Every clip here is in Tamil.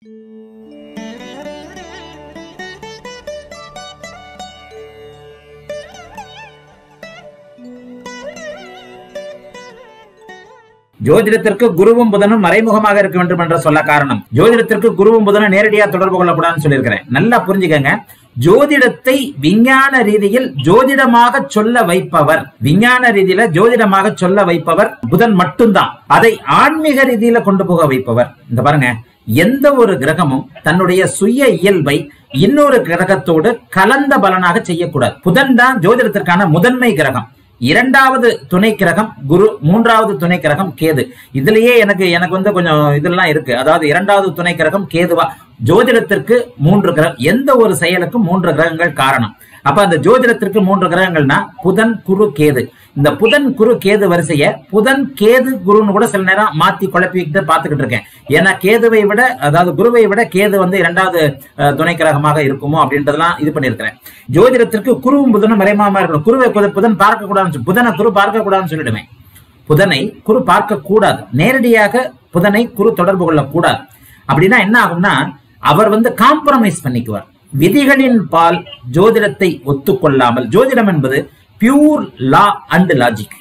ஜோதிடத்திற்கு குருவும் புதனும் மறைமுகமாக இருக்க வேண்டும் என்று சொல்ல காரணம் ஜோதிடத்திற்கு குருவும் புதனும் நேரடியா தொடர்பு கொள்ளக்கூடாதுன்னு சொல்லியிருக்கிறேன் நல்லா புரிஞ்சுக்கங்க ஜோதிடத்தை விஞ்ஞான ரீதியில் ஜோதிடமாக சொல்ல வைப்பவர் விஞ்ஞான ரீதியில ஜோதிடமாக சொல்ல வைப்பவர் புதன் மட்டும்தான் அதை ஆன்மீக ரீதியில கொண்டு போக வைப்பவர் இந்த பாருங்க எந்த ஒரு கிரகமும் தன்னுடைய சுய இயல்பை இன்னொரு கிரகத்தோடு கலந்த பலனாக செய்யக்கூடாது புதன் தான் ஜோதிடத்திற்கான முதன்மை கிரகம் இரண்டாவது துணை கிரகம் குரு மூன்றாவது துணை கிரகம் கேது இதுலயே எனக்கு எனக்கு வந்து கொஞ்சம் இதெல்லாம் இருக்கு அதாவது இரண்டாவது துணை கிரகம் கேதுவா ஜோதிடத்திற்கு மூன்று கிரகம் எந்த ஒரு செயலுக்கும் மூன்று கிரகங்கள் காரணம் அப்ப அந்த ஜோதிடத்திற்கு மூன்று கிரகங்கள்னா புதன் குரு கேது இந்த புதன் குரு கேது வரிசைய புதன் கேது குருன்னு கூட சில நேரம் மாத்தி குழப்பிக்கிட்டு பாத்துக்கிட்டு இருக்கேன் ஏன்னா கேதுவை விட அதாவது குருவை விட கேது வந்து இரண்டாவது அஹ், துணை கிரகமாக இருக்குமோ அப்படின்றதெல்லாம் இது பண்ணியிருக்கிறேன் ஜோதிடத்திற்கு குருவும் புதனும் மறைமாமா இருக்கணும் குருவை புத- புதன் பார்க்க கூடாதுன்னு புதனை குரு பார்க்க கூடாதுன்னு சொல்லிடுவேன் புதனை குரு பார்க்க கூடாது நேரடியாக புதனை குரு தொடர்பு கொள்ளக்கூடாது அப்படின்னா என்ன ஆகும்னா அவர் வந்து காம்ப்ரமைஸ் பண்ணிக்குவார் விதிகளின் பால் ஜோதிடத்தை ஒத்துக்கொள்ளாமல் ஜோதிடம் என்பது பியூர் லா அண்ட் லாஜிக்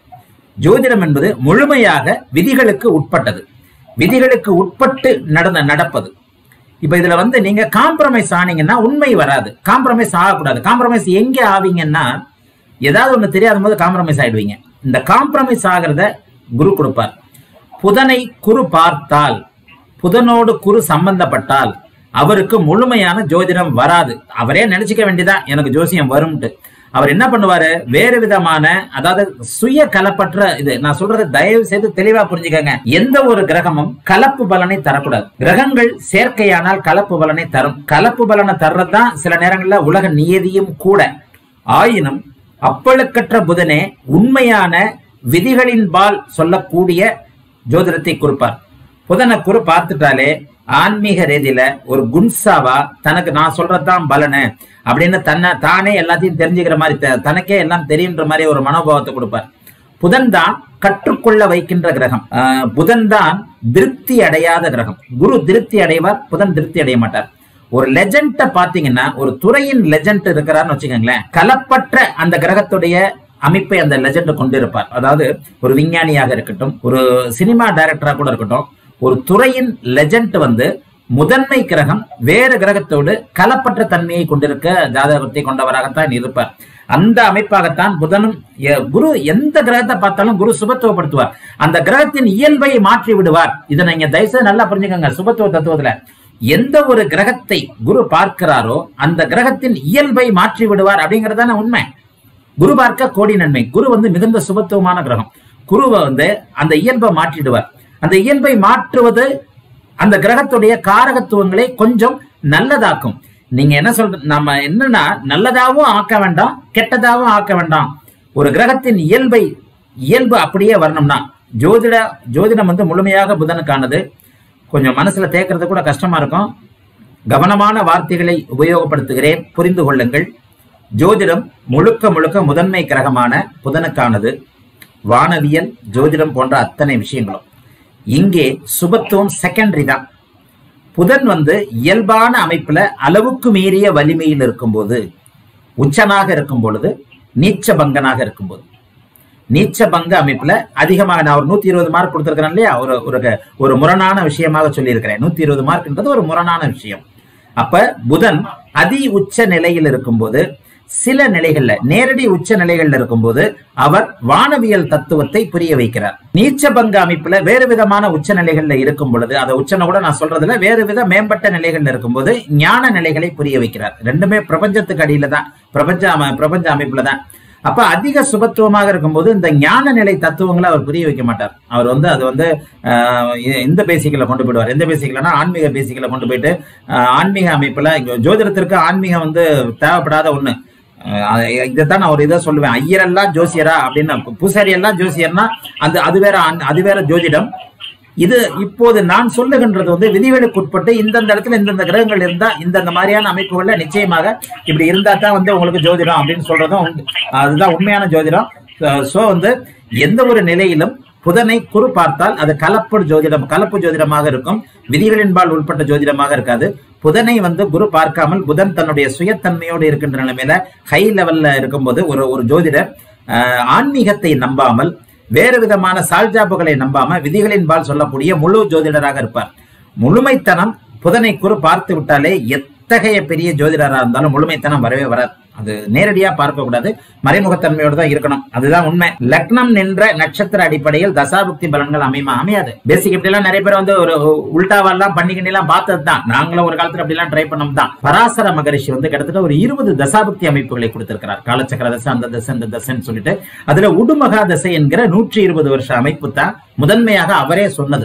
ஜோதிடம் என்பது முழுமையாக விதிகளுக்கு உட்பட்டது விதிகளுக்கு உட்பட்டு நடந்த நடப்பது இப்ப இதுல வந்து நீங்க காம்ப்ரமைஸ் ஆனீங்கன்னா உண்மை வராது காம்ப்ரமைஸ் ஆகக்கூடாது காம்ப்ரமைஸ் எங்க ஆவீங்கன்னா ஏதாவது ஒண்ணு தெரியாத போது காம்ப்ரமைஸ் ஆயிடுவீங்க இந்த காம்ப்ரமைஸ் ஆகிறத குரு கொடுப்பார் புதனை குரு பார்த்தால் புதனோடு குரு சம்பந்தப்பட்டால் அவருக்கு முழுமையான ஜோதிடம் வராது அவரே நினைச்சுக்க வேண்டியதான் எனக்கு ஜோசியம் வரும்ட்டு அவர் என்ன பண்ணுவாரு வேறு விதமான அதாவது சுய கலப்பற்ற இது நான் சொல்றது தயவு செய்து தெளிவா புரிஞ்சுக்கங்க எந்த ஒரு கிரகமும் கலப்பு பலனை தரக்கூடாது கிரகங்கள் சேர்க்கையானால் கலப்பு பலனை தரும் கலப்பு பலனை தர்றதுதான் சில நேரங்கள்ல உலக நியதியும் கூட ஆயினும் அப்பழுக்கற்ற புதனே உண்மையான விதிகளின் பால் சொல்லக்கூடிய ஜோதிடத்தை குறிப்பார் புதனை குரு பார்த்துட்டாலே ஆன்மீக ரீதியில ஒரு குன்சாவா தனக்கு நான் சொல்றதுதான் பலனு அப்படின்னு தன்னை தானே எல்லாத்தையும் தெரிஞ்சுக்கிற மாதிரி த- தனக்கே எல்லாம் தெரியுன்ற மாதிரி ஒரு மனோபாவத்தை கொடுப்பார் புதன் தான் கற்றுக்கொள்ள வைக்கின்ற கிரகம் ஆஹ் புதன் தான் திருப்தி அடையாத கிரகம் குரு திருப்தி அடைவார் புதன் திருப்தி அடைய மாட்டார் ஒரு லெஜண்ட பாத்தீங்கன்னா ஒரு துறையின் லெஜண்ட் இருக்கிறார்னு வச்சுக்கோங்களேன் கலப்பற்ற அந்த கிரகத்துடைய அமைப்பை அந்த லெஜண்ட் கொண்டிருப்பார் அதாவது ஒரு விஞ்ஞானியாக இருக்கட்டும் ஒரு சினிமா டைரக்டரா கூட இருக்கட்டும் ஒரு துறையின் லெஜண்ட் வந்து முதன்மை கிரகம் வேறு கிரகத்தோடு கலப்பற்ற தன்மையை கொண்டிருக்க ஜாதகத்தை கொண்டவராகத்தான் இருப்பார் அந்த அமைப்பாகத்தான் புதனும் எ- குரு எந்த கிரகத்தை பார்த்தாலும் குரு சுபத்துவப்படுத்துவார் அந்த கிரகத்தின் இயல்பை மாற்றி விடுவார் இதை நீங்க தயவுசெய்து நல்லா புரிஞ்சுக்கோங்க சுபத்துவ தத்துவத்துல எந்த ஒரு கிரகத்தை குரு பார்க்கிறாரோ அந்த கிரகத்தின் இயல்பை மாற்றி விடுவார் அப்படிங்கறதான உண்மை குரு பார்க்க கோடி நன்மை குரு வந்து மிகுந்த சுபத்துவமான கிரகம் குருவை வந்து அந்த இயல்பை மாற்றிடுவார் அந்த இயல்பை மாற்றுவது அந்த கிரகத்துடைய காரகத்துவங்களை கொஞ்சம் நல்லதாக்கும் நீங்க என்ன சொல்ற நம்ம என்னன்னா நல்லதாவும் ஆக்க வேண்டாம் கெட்டதாவும் ஆக்க வேண்டாம் ஒரு கிரகத்தின் இயல்பை இயல்பு அப்படியே வரணும்னா ஜோதிட ஜோதிடம் வந்து முழுமையாக புதனுக்கானது கொஞ்சம் மனசுல தேக்கிறது கூட கஷ்டமா இருக்கும் கவனமான வார்த்தைகளை உபயோகப்படுத்துகிறேன் புரிந்து கொள்ளுங்கள் ஜோதிடம் முழுக்க முழுக்க முதன்மை கிரகமான புதனுக்கானது வானவியல் ஜோதிடம் போன்ற அத்தனை விஷயங்களும் இங்கே சுபத்துவம் செகண்டரி தான் புதன் வந்து இயல்பான அமைப்புல அளவுக்கு மீறிய வலிமையில் இருக்கும்போது உச்சனாக இருக்கும் பொழுது நீச்ச பங்கனாக இருக்கும்போது நீச்ச பங்க அமைப்புல அதிகமாக நான் ஒரு நூத்தி இருபது மார்க் கொடுத்திருக்கிறேன் இல்லையா ஒரு ஒரு ஒரு முரணான விஷயமாக சொல்லியிருக்கிறேன் நூத்தி இருபது மார்க்ன்றது ஒரு முரணான விஷயம் அப்ப புதன் அதி உச்ச நிலையில் இருக்கும்போது சில நிலைகள்ல நேரடி உச்ச நிலைகள்ல இருக்கும்போது அவர் வானவியல் தத்துவத்தை புரிய வைக்கிறார் நீச்ச பங்க அமைப்புல வேறு விதமான உச்ச நிலைகள்ல இருக்கும் பொழுது அதை உச்சனை கூட நான் சொல்றதுல வேறு வித மேம்பட்ட நிலைகள்ல இருக்கும்போது ஞான நிலைகளை புரிய வைக்கிறார் ரெண்டுமே பிரபஞ்சத்துக்கு அடியில தான் பிரபஞ்ச அம- பிரபஞ்ச அமைப்புல தான் அப்ப அதிக சுபத்துவமாக இருக்கும்போது இந்த ஞான நிலை தத்துவங்களை அவர் புரிய வைக்க மாட்டார் அவர் வந்து அது வந்து ஆஹ், இ- இந்த பேசிக்கல கொண்டு போயிடுவார் எந்த பேசிக்கலன்னா ஆன்மீக பேசிக்கல கொண்டு போயிட்டு ஆஹ், ஆன்மீக அமைப்புல இங்க ஜோதிடத்திற்கு ஆன்மீகம் வந்து தேவைப்படாத ஒண்ணு ஆஹ், இதைத்தான் நான் ஒரு இதை சொல்லுவேன் ஐயரெல்லாம் ஜோசியரா அப்படின்னு பூசாரி எல்லாம் ஜோசியர்னா அந்த அது வேற ஆன்- அது வேற ஜோதிடம் இது இப்போது நான் சொல்லுகின்றது வந்து விதிகளுக்கு உட்பட்டு இந்தந்த இடத்துல இந்தந்த கிரகங்கள் இருந்தா இந்தந்த மாதிரியான அமைப்புகள்ல நிச்சயமாக இப்படி இருந்தா தான் வந்து உங்களுக்கு ஜோதிடம் அப்படின்னு சொல்றதும் உண்டு. அதுதான் உண்மையான ஜோதிடம் சோ வந்து எந்த ஒரு நிலையிலும் புதனை குரு பார்த்தால் அது கலப்பு ஜோதிடம் கலப்பு ஜோதிடமாக இருக்கும் விதிகளின்பால் உட்பட்ட ஜோதிடமாக இருக்காது புதனை வந்து குரு பார்க்காமல் புதன் தன்னுடைய சுயத்தன்மையோடு இருக்கின்ற நிலைமையில ஹை லெவல்ல இருக்கும்போது ஒரு ஒரு ஜோதிடர் ஆஹ், ஆன்மீகத்தை நம்பாமல் வேறு விதமான சால்ஜாப்புகளை நம்பாம விதிகளின்பால் சொல்லக்கூடிய முழு ஜோதிடராக இருப்பார் முழுமைத்தனம் புதனை குரு பார்த்து விட்டாலே எத்தகைய பெரிய ஜோதிடராக இருந்தாலும் முழுமைத்தனம் வரவே வராது அது நேரடியா பார்க்க கூடாது மறைமுகத்தன்மையோடு தான் இருக்கணும் அதுதான் உண்மை லக்னம் நின்ற நட்சத்திர அடிப்படையில் தசாபுக்தி பலன்கள் அமையுமா அமையாது பேசிக் இப்படி எல்லாம் நிறைய பேர் வந்து ஒரு உல்டாவெல்லாம் பண்ணிக்கிட்டு எல்லாம் பார்த்தது தான் நாங்களும் ஒரு காலத்துல அப்படி எல்லாம் ட்ரை பண்ணோம் தான் பராசர மகரிஷி வந்து கிட்டத்தட்ட ஒரு இருபது தசாபுக்தி அமைப்புகளை கொடுத்திருக்கிறார் காலச்சக்கர தசை அந்த தசை இந்த தசைன்னு சொல்லிட்டு அதுல உடுமகா தசை என்கிற நூற்றி இருபது வருஷ அமைப்பு தான் முதன்மையாக அவரே சொன்னது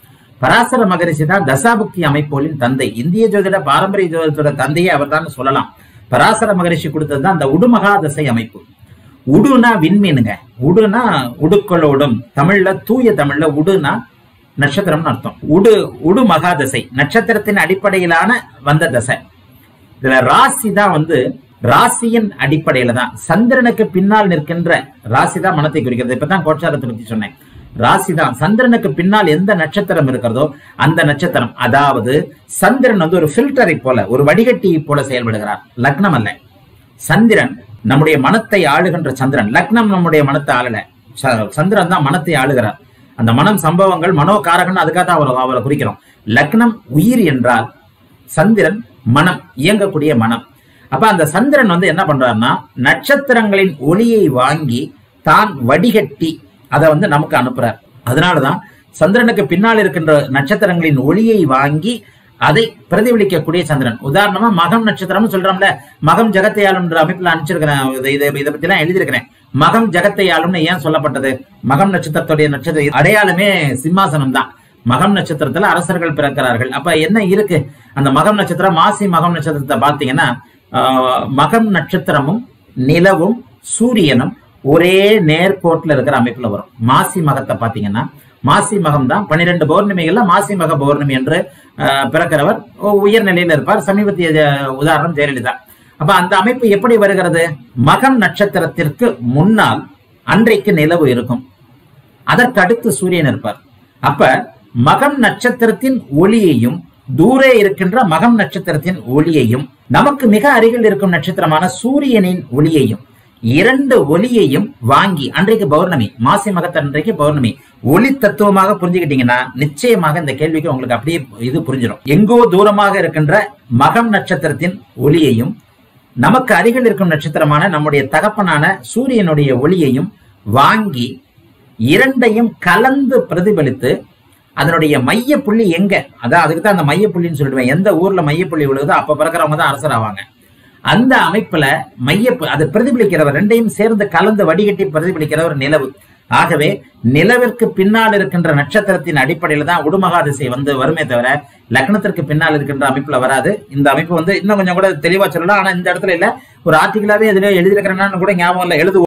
பராசர மகரிஷி தான் தசாபுக்தி அமைப்புகளின் தந்தை இந்திய ஜோதிட பாரம்பரிய ஜோதிடத்தோட தந்தையே அவர்தான் சொல்லலாம் பராசர மகரிஷி கொடுத்தது தான் அந்த உடுமகா தசை அமைப்பு உடுனா விண்மீனுங்க உடுனா உடுக்களோடும் தமிழ்ல தூய தமிழ்ல உடுனா நட்சத்திரம்னு அர்த்தம் உடு உடு மகாதசை நட்சத்திரத்தின் அடிப்படையிலான வந்த தசை இதுல ராசி தான் வந்து ராசியின் அடிப்படையில தான் சந்திரனுக்கு பின்னால் நிற்கின்ற ராசி தான் மனத்தை குறிக்கிறது இப்பதான் கோட்சாரத்தை பத்தி சொன்னேன் ராசி தான் சந்திரனுக்கு பின்னால் எந்த நட்சத்திரம் இருக்கிறதோ அந்த நட்சத்திரம் அதாவது சந்திரன் வந்து ஒரு ஃபில்டரை போல ஒரு வடிகட்டியை போல செயல்படுகிறார் லக்னம் அல்ல சந்திரன் நம்முடைய மனத்தை ஆளுகின்ற சந்திரன் லக்னம் நம்முடைய மனத்தை ஆளல ச- சந்திரன் தான் மனத்தை ஆளுகிறார் அந்த மனம் சம்பவங்கள் மனோகாரகன் அதுக்காக தான் அவரை அவரை குறிக்கிறோம் லக்னம் உயிர் என்றால் சந்திரன் மனம் இயங்கக்கூடிய மனம் அப்ப அந்த சந்திரன் வந்து என்ன பண்றாருன்னா நட்சத்திரங்களின் ஒளியை வாங்கி தான் வடிகட்டி அதை வந்து நமக்கு அனுப்புறார் அதனாலதான் சந்திரனுக்கு பின்னால் இருக்கின்ற நட்சத்திரங்களின் ஒளியை வாங்கி அதை பிரதிபலிக்கக்கூடிய சந்திரன் உதாரணமா மகம் நட்சத்திரம்னு சொல்றோம்ல மகம் ஜெகத்தையாளும்ன்ற அமைப்புல அனுப்பிச்சிருக்கிறேன் இதை இதை இதை பத்தி எல்லாம் எழுதியிருக்கிறேன் மகம் ஜெகத்தையாளும்னு ஏன் சொல்லப்பட்டது மகம் நட்சத்திரத்துடைய நட்சத்திர அடையாளமே சிம்மாசனம் தான் மகம் நட்சத்திரத்துல அரசர்கள் பிறக்கிறார்கள் அப்ப என்ன இருக்கு அந்த மகம் நட்சத்திரம் மாசி மகம் நட்சத்திரத்தை பார்த்தீங்கன்னா ஆஹ், மகம் நட்சத்திரமும் நிலவும் சூரியனும் ஒரே நேர்கோட்டில் இருக்கிற அமைப்புல வரும் மாசி மகத்தை பாத்தீங்கன்னா மாசி மகம் தான் பன்னிரெண்டு பௌர்ணமிகள்ல மாசி மக பௌர்ணமி என்று ஆஹ், பிறக்கிறவர் உ- உயர்நிலையில இருப்பார் சமீபத்திய ஜ- உதாரணம் ஜெயலலிதா அப்ப அந்த அமைப்பு எப்படி வருகிறது மகம் நட்சத்திரத்திற்கு முன்னால் அன்றைக்கு நிலவு இருக்கும் அதற்கு அடுத்து சூரியன் இருப்பார் அப்ப மகம் நட்சத்திரத்தின் ஒளியையும் தூரே இருக்கின்ற மகம் நட்சத்திரத்தின் ஒளியையும் நமக்கு மிக அருகில் இருக்கும் நட்சத்திரமான சூரியனின் ஒளியையும் இரண்டு ஒளியையும் வாங்கி அன்றைக்கு பௌர்ணமி மாசி மகத்த அன்றைக்கு பௌர்ணமி ஒளி தத்துவமாக புரிஞ்சுக்கிட்டீங்கன்னா நிச்சயமாக இந்த கேள்விக்கு உங்களுக்கு அப்படியே இது புரிஞ்சிடும் எங்கோ தூரமாக இருக்கின்ற மகம் நட்சத்திரத்தின் ஒளியையும் நமக்கு அருகில் இருக்கும் நட்சத்திரமான நம்முடைய தகப்பனான சூரியனுடைய ஒளியையும் வாங்கி இரண்டையும் கலந்து பிரதிபலித்து அதனுடைய மைய புள்ளி எங்க அதான் அதுக்கு தான் அந்த மைய புள்ளின்னு சொல்லிடுவேன் எந்த ஊர்ல மைய புள்ளி விழுகுதோ அப்ப பிறக்கிறவங்க தான் அரசர் ஆவாங்க அந்த அமைப்புல மைய பு- அது பிரதிபலிக்கிறவர் ரெண்டையும் சேர்ந்து கலந்து வடிகட்டி பிரதிபலிக்கிறவர் நிலவு ஆகவே நிலவிற்கு பின்னால் இருக்கின்ற நட்சத்திரத்தின் அடிப்படையில தான் உடுமகாதிசை வந்து வருமே தவிர லக்னத்திற்கு பின்னால் இருக்கின்ற அமைப்புல வராது இந்த அமைப்பு வந்து இன்னும் கொஞ்சம் கூட தெளிவா சொல்லலாம் ஆனா இந்த இடத்துல இல்ல ஒரு ஆர்டிகலாவே எதுல எழுதியிருக்கிறேன்னு கூட ஞாபகம் இல்ல எழுது